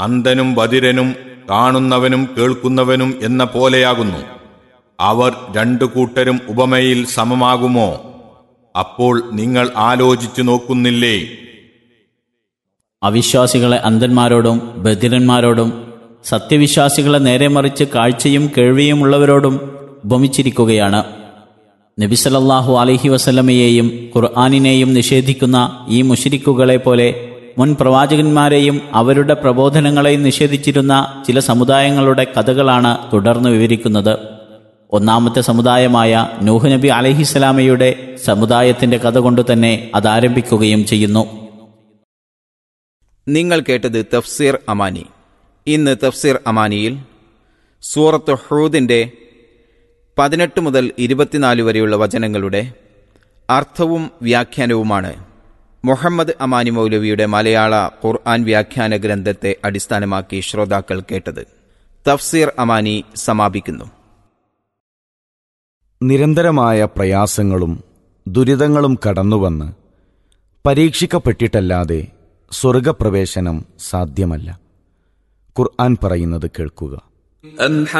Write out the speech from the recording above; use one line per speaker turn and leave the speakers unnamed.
അന്ധനും ബധിരനും കാണുന്നവനും കേൾക്കുന്നവനും എന്ന പോലെയാകുന്നു അവർ രണ്ടു കൂട്ടരും ഉപമയിൽ സമമാകുമോ അപ്പോൾ നിങ്ങൾ ആലോചിച്ചു നോക്കുന്നില്ലേ
അവിശ്വാസികളെ അന്ധന്മാരോടും ബധിരന്മാരോടും സത്യവിശ്വാസികളെ നേരെ മറിച്ച് കാഴ്ചയും കേൾവിയുമുള്ളവരോടും ഉപമിച്ചിരിക്കുകയാണ് നബിസലല്ലാഹു അലഹി വസല്ലമയെയും ഖുർആാനിനെയും നിഷേധിക്കുന്ന ഈ മുഷിരിക്കുകളെ പോലെ മുൻ പ്രവാചകന്മാരെയും അവരുടെ പ്രബോധനങ്ങളെയും നിഷേധിച്ചിരുന്ന ചില സമുദായങ്ങളുടെ കഥകളാണ് തുടർന്ന് വിവരിക്കുന്നത് ഒന്നാമത്തെ സമുദായമായ നൂഹ് നബി അലഹിസ്സലാമയുടെ സമുദായത്തിന്റെ കഥ കൊണ്ട് തന്നെ അതാരംഭിക്കുകയും ചെയ്യുന്നു
നിങ്ങൾ കേട്ടത് തഫ്സീർ അമാനി ഇന്ന് തഫ്സീർ അമാനിയിൽ സൂറത്ത് ഹൂദിന്റെ പതിനെട്ട് മുതൽ ഇരുപത്തിനാല് വരെയുള്ള വചനങ്ങളുടെ അർത്ഥവും വ്യാഖ്യാനവുമാണ് മുഹമ്മദ് അമാനി മൗലവിയുടെ മലയാള ഖുർആൻ വ്യാഖ്യാന ഗ്രന്ഥത്തെ അടിസ്ഥാനമാക്കി ശ്രോതാക്കൾ കേട്ടത് തഫ്സീർ അമാനി സമാപിക്കുന്നു
നിരന്തരമായ പ്രയാസങ്ങളും ദുരിതങ്ങളും കടന്നുവന്ന് പരീക്ഷിക്കപ്പെട്ടിട്ടല്ലാതെ സ്വർഗപ്രവേശനം സാധ്യമല്ല ഖുർആൻ പറയുന്നത് കേൾക്കുക
أم